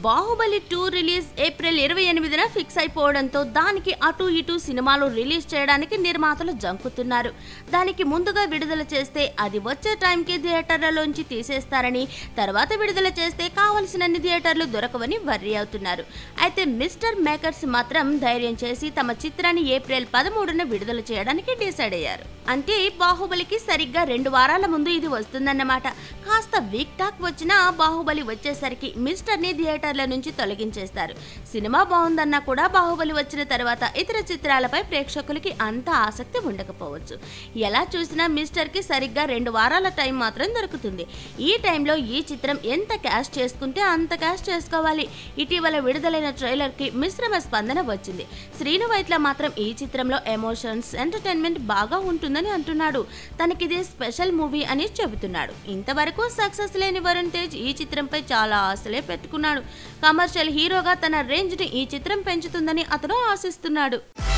Baahubali two release April ఇరవై ఎనిమిదిన fix అయిపోవడంతో దానికి అటు ఇటు సినిమాలు రిలీజ్ చేయడానికి నిర్మాతలు జంకుతున్నారు దానికి ముందుగా విడుదల చేస్తే అది వచ్చే టైంకి థియేటర్లలోంచి తీసేస్తారని తర్వాత విడుదల చేస్తే కావలసినన్ని థియేటర్లు దొరకవని వర్రీ అవుతున్నారు అయితే మిస్టర్ మేకర్స్ మాత్రం ధైర్యం చేసి తమ చిత్రాన్ని ఏప్రిల్ పదమూడున విడుదల చేయడానికి డిసైడ్ అయ్యారు అంటే బాహుబలికి సరిగ్గా రెండు వారాల ముందు ఇది వస్తుందన్నమాట కాస్త వీక్ టాక్ వచ్చినా బాహుబలి వచ్చేసరికి మిస్టర్ ని థియేటర్ల నుంచి తొలగించేస్తారు సినిమా బాగుందన్నా కూడా బాహుబలి వచ్చిన తర్వాత ఇతర చిత్రాలపై ప్రేక్షకులకి అంత ఆసక్తి ఉండకపోవచ్చు ఎలా చూసినా మిస్టర్ కి సరిగ్గా రెండు వారాల టైం మాత్రం దొరుకుతుంది ఈ టైంలో ఈ చిత్రం ఎంత క్యాష్ చేసుకుంటే అంత క్యాష్ చేసుకోవాలి ఇటీవల విడుదలైన ట్రైలర్ కి మిశ్రమ స్పందన వచ్చింది శ్రీను వైట్ల మాత్రం ఈ చిత్రంలో ఎమోషన్స్ ఎంటర్టైన్మెంట్ బాగా ఉంటుందని అంటున్నాడు తనకిది స్పెషల్ మూవీ అని చెబుతున్నాడు ఇంతవరకు సక్సెస్ లేని వరుణ్ తేజ్ ఈ చిత్రంపై చాలా ఆశలే పెట్టుకున్నాడు కమర్షియల్ హీరోగా తన రేంజ్ ని ఈ చిత్రం పెంచుతుందని అతను ఆశిస్తున్నాడు